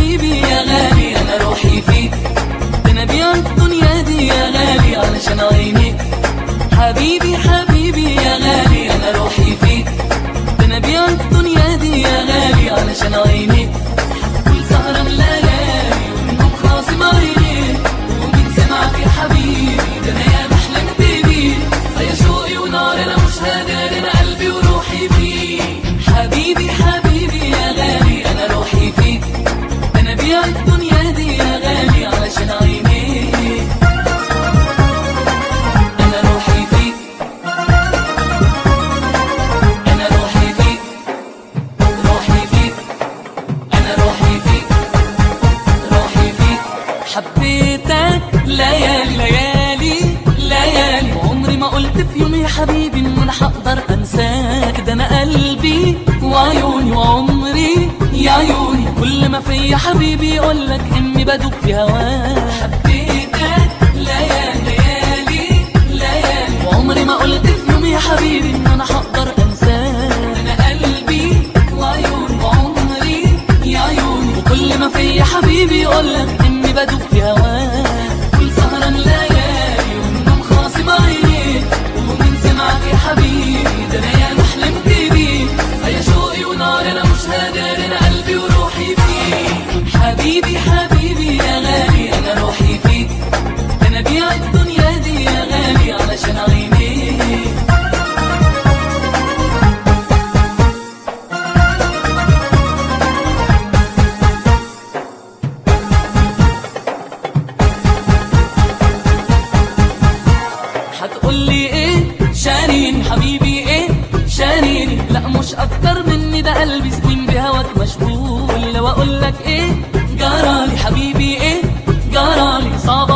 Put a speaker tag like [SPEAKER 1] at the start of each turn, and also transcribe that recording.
[SPEAKER 1] حبيبي يا غالي انا روحي فيك انا بيع الدنيا دي يا غالي علشان عينيك حبيبي حبيبي يا غالي انا روحي فيك انا بيع الدنيا دي يا غالي علشان عينيك كل سهرة من الليالي ومنهم خاصم عينيك ومن سمعك يا حبيبي ده انا يا بحلم بيبي يا شوقي ونار انا مش هادر انا قلبي وروحي فيك حبيبي حبيبي يا غالي انا روحي فيك انا بيع الدنيا دي يا غالي علشان عينيك انا روحي فيك انا روحي فيك روحي فيك انا روحي فيك روحي فيك حبيتك ليالي ليالي ليالي وعمري ما قلت في يوم يا حبيبي ان انا هقدر انساك ده انا قلبي وعيوني وعمري يا عيوني كل ما فيا حبيبي يقولك اني بدوب في هواك حبيتك ليالي ليالي ليالي وعمري ما قلت في يوم يا حبيبي ان انا هقدر انساك انا قلبي وعيوني وعمري يا عيوني وكل ما فيا حبيبي يقولك اني بدوب في هواك كل سهرة ليالي ومنهم خاصم عينيك ومن سمعك يا حبيبي ده انا يا محلم بيك يا شوقي ونار انا مش هادر انا قلبي وروحي فيك حبيبي حبيبي يا غالي انا روحي فيك انا بيع الدنيا دي يا غالي علشان عينيك هتقولي ايه شاريني حبيبي ايه شاريني لا مش اكتر مني ده قلبي سنين بهواك مشغول لو اقولك ايه جرالي حبيبي ايه جرالي صعب